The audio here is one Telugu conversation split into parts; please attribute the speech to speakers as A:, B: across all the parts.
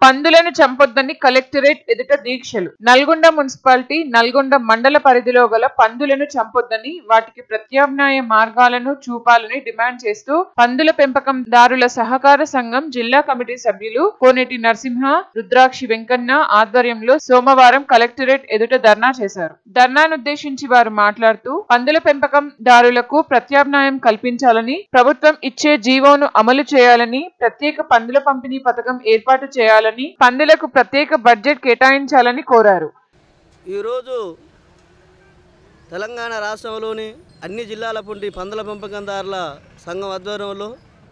A: పందులను చంపొద్దని కలెక్టరేట్ ఎదుట దీక్షలు నల్గొండ మున్సిపాలిటీ నల్గొండ మండల పరిధిలో గల పందులను చంపొద్దని వాటికి ప్రత్యామ్నాయ మార్గాలను చూపాలని డిమాండ్ చేస్తూ పందుల పెంపకందారుల సహకార సంఘం జిల్లా కమిటీ సభ్యులు కోనేటి నరసింహ రుద్రాక్షి వెంకన్న ఆధ్వర్యంలో సోమవారం కలెక్టరేట్ ఎదుట ధర్నా చేశారు ధర్నానుద్దేశించి వారు మాట్లాడుతూ పందుల పెంపకందారులకు ప్రత్యామ్నాయం కల్పించాలని ప్రభుత్వం ఇచ్చే జీవోను అమలు చేయాలని ప్రత్యేక పందుల పంపిణీ పథకం ఏర్పాటు చేయాలని పందులకు ప్రత్యేక బడ్జెట్ కేటాయించాలని కోరారు
B: ఈరోజు తెలంగాణ రాష్ట్రంలోని అన్ని జిల్లాల పుంటి పందుల పెంపకందారుల సంఘం ఆధ్వర్యంలో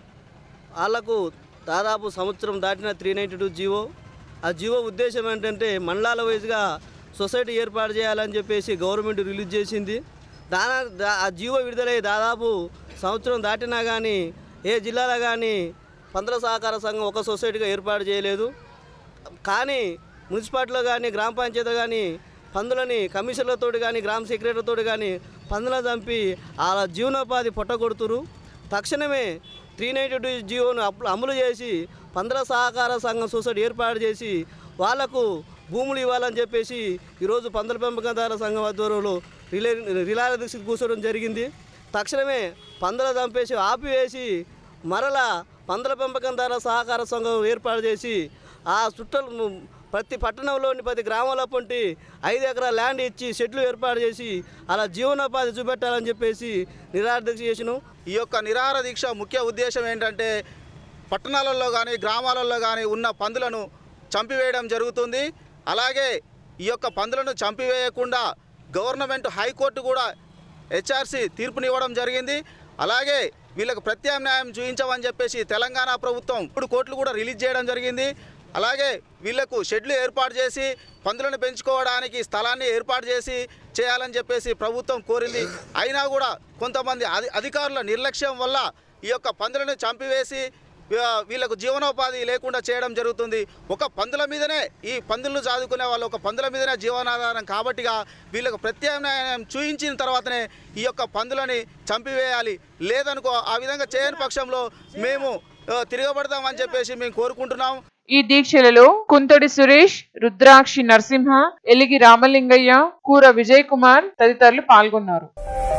B: వాళ్లకు దాదాపు సంవత్సరం దాటిన త్రీ నైంటీ టూ జీవో ఆ జీవో ఉద్దేశం ఏంటంటే మండలాల వైజ్గా సొసైటీ ఏర్పాటు చేయాలని చెప్పేసి గవర్నమెంట్ రిలీజ్ చేసింది దాని దా- ఆ జీవో విడుదలై దాదాపు సంవత్సరం దాటినా కానీ ఏ జిల్లాలో కానీ పందుల సహకార సంఘం ఒక సొసైటీగా ఏర్పాటు చేయలేదు కానీ మున్సిపాలిటీలో కానీ గ్రామ పంచాయతీలో కానీ పందులని కమిషన్లతో కానీ గ్రామ సెక్రటరీతో కానీ పందులను చంపి వాళ్ళ జీవనోపాధి పొట్టగొడుతురు తక్షణమే త్రీ నైంటీ టూ జీవోను అప్- అమలు చేసి పందుల సహకార సంఘం సొసైటీ ఏర్పాటు చేసి వాళ్లకు భూములు ఇవ్వాలని చెప్పేసి ఈరోజు పందుల పెంపకందారుల సంఘం ఆధ్వర్యంలో రిలే రిలాయ దీక్షకు కూర్చోవడం జరిగింది తక్షణమే పందుల చంపేసి ఆపివేసి మరలా పందుల పెంపకందారుల సహకార సంఘం ఏర్పాటు చేసి ఆ చుట్టలు ప్రతి పట్టణంలోని ప్రతి గ్రామంలో పొంటి ఐదు ఎకరాల ల్యాండ్ ఇచ్చి షెడ్లు ఏర్పాటు చేసి అలా జీవనోపాధి చూపెట్టాలని చెప్పేసి నిరాదీక్ష చేసినాం
C: ఈ యొక్క నిరాహార దీక్ష ముఖ్య ఉద్దేశం ఏంటంటే పట్టణాలలో కానీ గ్రామాలలో కానీ ఉన్న పందులను చంపివేయడం జరుగుతుంది అలాగే ఈ యొక్క పందులను చంపివేయకుండా గవర్నమెంట్ హైకోర్టు కూడా హెచ్ఆర్సి తీర్పునివ్వడం జరిగింది అలాగే వీళ్ళకు ప్రత్యామ్నాయం చూపించమని చెప్పేసి తెలంగాణ ప్రభుత్వం ఇప్పుడు కోట్లు కూడా రిలీజ్ చేయడం జరిగింది అలాగే వీళ్లకు షెడ్లు ఏర్పాటు చేసి పందులను పెంచుకోవడానికి స్థలాన్ని ఏర్పాటు చేసి చేయాలని చెప్పేసి ప్రభుత్వం కోరింది అయినా కూడా కొంతమంది అధి అధికారుల నిర్లక్ష్యం వల్ల ఈ యొక్క పందులను చంపివేసి ఆ, వీళ్ళకు జీవనోపాధి లేకుండా చేయడం జరుగుతుంది ఒక పందుల మీదనే ఈ పందులను చదువుకునే వాళ్ళు ఒక పందుల మీదనే జీవనాధారం కాబట్టిగా వీళ్ళకు ప్రత్యామ్నాయం చూయించిన తర్వాతనే ఈ యొక్క పందులని చంపివేయాలి లేదనుకో ఆ విధంగా చేయని పక్షంలో మేము ఆ, తిరగబడతామని చెప్పేసి మేము కోరుకుంటున్నాం
A: ఈ దీక్షలలో కుంతడి సురేష్ రుద్రాక్షి నరసింహ ఎలిగి రామలింగయ్య కూర విజయ్ కుమార్ తదితరులు పాల్గొన్నారు